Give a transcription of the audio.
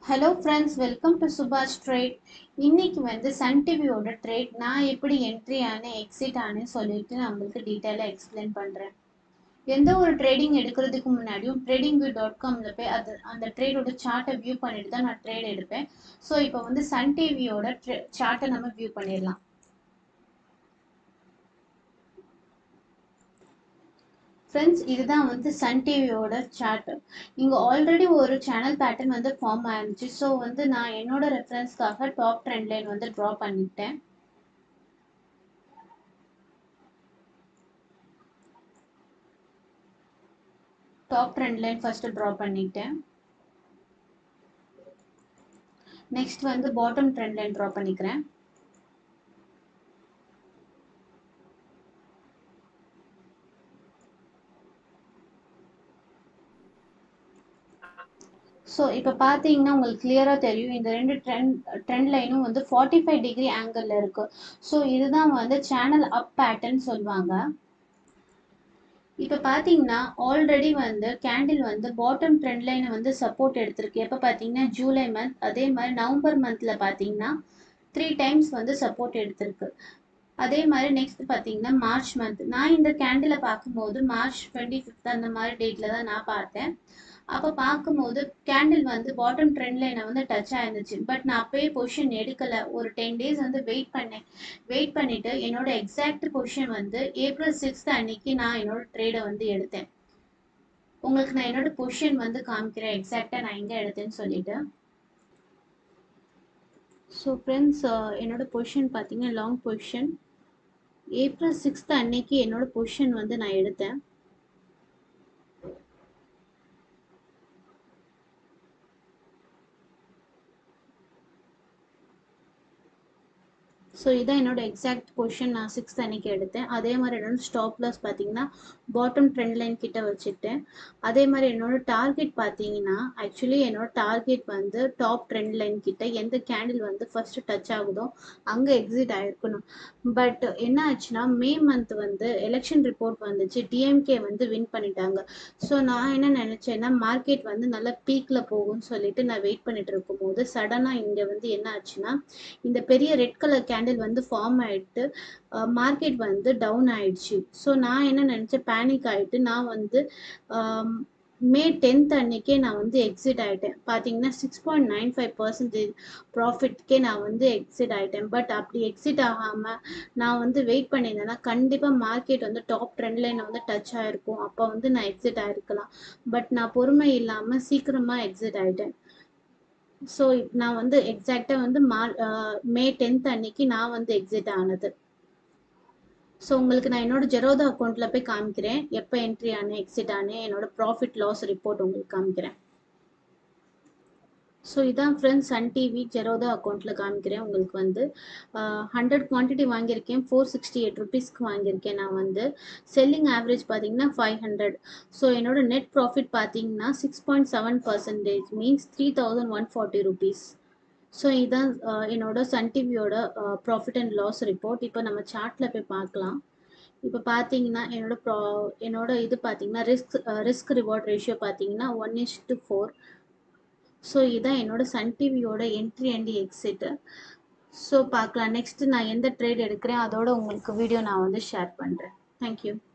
hello friends welcome to சுபாஷ் trade இன்னைக்கு வந்து சன் டிவியோட ட்ரேட் நான் எப்படி என்ட்ரி ஆனேன் எக்ஸிட் ஆனேன்னு சொல்லிட்டு நான் உங்களுக்கு டீட்டெயிலாக எக்ஸ்பிளைன் பண்ணுறேன் எந்த ஒரு ட்ரேடிங் எடுக்கிறதுக்கு முன்னாடியும் ட்ரேடிங் வியூ டாட் காமில் போய் அது அந்த ட்ரேடோட சார்ட்டை வியூ பண்ணிட்டு தான் நான் ட்ரேட் எடுப்பேன் ஸோ இப்போ வந்து சன் டிவியோட சார்ட்டை நம்ம வியூ பண்ணிடலாம் ஃப்ரெண்ட்ஸ் இதுதான் வந்து சன் டிவியோட சார்ட் இங்கே ஆல்ரெடி ஒரு சேனல் பேட்டர்ன் வந்து ஃபார்ம் ஆயிருந்துச்சு ஸோ வந்து நான் என்னோட ரெஃபரன்ஸ்க்காக டாப் ட்ரெண்ட் லைன் வந்து ட்ரா பண்ணிட்டேன் top trend line first draw பண்ணிட்டேன் நெக்ஸ்ட் வந்து பாட்டம் ட்ரெண்ட் லைன் ட்ரா பண்ணிக்கிறேன் ஸோ இப்போ பார்த்தீங்கன்னா உங்களுக்கு கிளியராக தெரியும் இந்த ரெண்டு ட்ரெண்ட் ட்ரெண்ட் லைனும் வந்து ஃபார்ட்டி ஃபைவ் டிகிரி ஆங்கிளில் இருக்குது ஸோ இதுதான் வந்து சேனல் அப் பேட்டர்ன் சொல்லுவாங்க இப்போ பார்த்தீங்கன்னா ஆல்ரெடி வந்து கேண்டில் வந்து பாட்டம் ட்ரெண்ட் லைனை வந்து சப்போர்ட் எடுத்திருக்கு எப்போ பார்த்தீங்கன்னா ஜூலை மந்த் அதே மாதிரி நவம்பர் மந்தில் பார்த்தீங்கன்னா த்ரீ டைம்ஸ் வந்து சப்போர்ட் எடுத்திருக்கு அதே மாதிரி நெக்ஸ்ட் பார்த்தீங்கன்னா மார்ச் மந்த் நான் இந்த கேண்டிலை பார்க்கும்போது மார்ச் டுவெண்ட்டி ஃபிஃப்த் அந்த மாதிரி டேட்டில் தான் நான் பார்த்தேன் அப்போ பார்க்கும்போது கேண்டில் வந்து பாட்டம் ட்ரெண்ட் லைனை வந்து டச் ஆயிருந்துச்சு பட் நான் அப்பயே பொசிஷன் எடுக்கலை ஒரு டென் டேஸ் வந்து வெயிட் பண்ணேன் வெயிட் பண்ணிவிட்டு என்னோட எக்ஸாக்ட் பொசிஷன் வந்து ஏப்ரல் சிக்ஸ்த் அன்னைக்கு நான் என்னோட ட்ரேடை வந்து எடுத்தேன் உங்களுக்கு நான் என்னோட பொசிஷன் வந்து காமிக்கிறேன் எக்ஸாக்டாக நான் எங்கே எடுத்தேன்னு சொல்லிட்டு ஸோ ஃப்ரெண்ட்ஸ் என்னோட பொசிஷன் பார்த்தீங்கன்னா லாங் பொசிஷன் ஏப்ரல் சிக்ஸ்த் அன்னைக்கு என்னோட பொசிஷன் வந்து நான் எடுத்தேன் ஸோ இதான் என்னோட எக்ஸாக்ட் பொசிஷன் நான் சிக்ஸ்த் அன்னைக்கு எடுத்தேன் அதே மாதிரி என்னோட ஸ்டாப் லாஸ் பார்த்தீங்கன்னா பாட்டம் ட்ரெண்ட் லைன் கிட்ட வச்சுட்டேன் அதே மாதிரி என்னோட டார்கெட் பார்த்தீங்கன்னா ஆக்சுவலி என்னோட டார்கெட் வந்து டாப் ட்ரெண்ட் லைன் கிட்ட எந்த கேண்டில் வந்து ஃபர்ஸ்ட் டச் ஆகுதோ அங்கே எக்ஸிட் ஆயிருக்கணும் பட் என்ன ஆச்சுன்னா மே மந்த் வந்து எலெக்ஷன் ரிப்போர்ட் வந்துச்சு டிஎம்கே வந்து வின் பண்ணிட்டாங்க ஸோ நான் என்ன நினச்சேன்னா மார்க்கெட் வந்து நல்லா பீக்கில் போகும்னு சொல்லிட்டு நான் வெயிட் பண்ணிட்டு இருக்கும்போது சடனாக இங்கே வந்து என்ன ஆச்சுன்னா இந்த பெரிய ரெட் கலர் கேண்டில் வந்து ஃபார்ம் ஆகிட்டு மார்க்கெட் வந்து டவுன் ஆயிடுச்சு ஸோ நான் என்ன நினச்சேன் பேனிக் ஆகிட்டு நான் வந்து மே டென்த் அன்னைக்கே நான் வந்து எக்ஸிட் ஆகிட்டேன் பார்த்தீங்கன்னா six point nine five percentage ப்ராஃபிட்கே நான் வந்து எக்ஸிட் ஆகிட்டேன் பட் அப்படி எக்ஸிட் ஆகாமல் நான் வந்து வெயிட் பண்ணியிருந்தேன்னா கண்டிப்பாக மார்க்கெட் வந்து டாப் ட்ரெண்ட் லைனை வந்து டச் ஆகிருக்கும் அப்போ வந்து நான் எக்ஸிட் ஆகிருக்கலாம் பட் நான் பொறுமை இல்லாமல் சீக்கிரமாக எக்ஸிட் ஆகிட்டேன் ஸோ நான் வந்து எக்ஸாக்டாக வந்து மார் மே டென்த் அன்னைக்கு நான் வந்து எக்ஸிட் ஆனது ஸோ உங்களுக்கு நான் என்னோட ஜெரோதா அக்கௌண்ட்டில் போய் காமிக்கிறேன் எப்போ என்ட்ரி ஆனேன் எக்ஸிட் ஆனேன் என்னோட ப்ராஃபிட் லாஸ் ரிப்போர்ட் உங்களுக்கு காமிக்கிறேன் ஸோ இதான் ஃப்ரெண்ட்ஸ் சன் டிவி ஜெரோதா அக்கௌண்ட்டில் காமிக்கிறேன் உங்களுக்கு வந்து ஹண்ட்ரட் குவான்டிட்டி வாங்கியிருக்கேன் ஃபோர் சிக்ஸ்டி எயிட் ருபீஸ்க்கு வாங்கியிருக்கேன் நான் வந்து செல்லிங் ஆவரேஜ் பார்த்தீங்கன்னா ஃபைவ் ஹண்ட்ரட் ஸோ என்னோட நெட் ப்ராஃபிட் பார்த்தீங்கன்னா six point seven percentage means three thousand one forty rupees so இதுதான் என்னோட சன் டிவியோட ப்ராஃபிட் அண்ட் லாஸ் ரிப்போர்ட் இப்போ நம்ம சார்ட்டில் போய் பார்க்கலாம் இப்போ பார்த்தீங்கன்னா என்னோட ப்ரா என்னோட இது பார்த்தீங்கன்னா ரிஸ்க் ரிஸ்க் ரிவார்ட் ரேஷியோ பார்த்தீங்கன்னா one is to four so இதான் என்னோட சன் டிவியோட என்ட்ரி அண்ட் எக்ஸிட்டு ஸோ பார்க்கலாம் நெக்ஸ்ட்டு நான் எந்த ட்ரேட் எடுக்கிறேன் அதோட உங்களுக்கு வீடியோ நான் வந்து ஷேர் பண்ணுறேன் தேங்க்யூ